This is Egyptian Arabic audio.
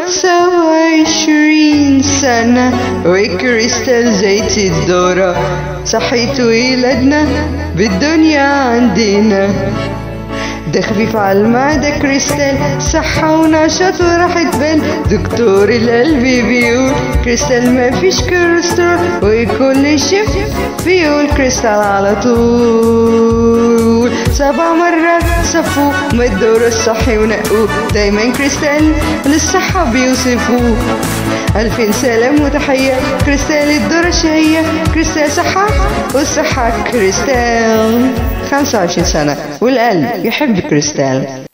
خمسة وعشرين سنة وكريستال زيت الذرة صحيت ولادنا بالدنيا عندنا ده خفيف على المعدة كريستال صحة ونشاط وراحة بال دكتور القلب بيقول كريستال ما فيش كوليسترول وكل شيف بيقول كريستال على طول سبع مرات صفوه مدور الصحي ونقوه دايما كريستال للصحة بيوصفوه ألفين سلام وتحية كريستال الدرة الشهية كريستال صحة والصحة كريستال 25 سنة والقلب يحب كريستال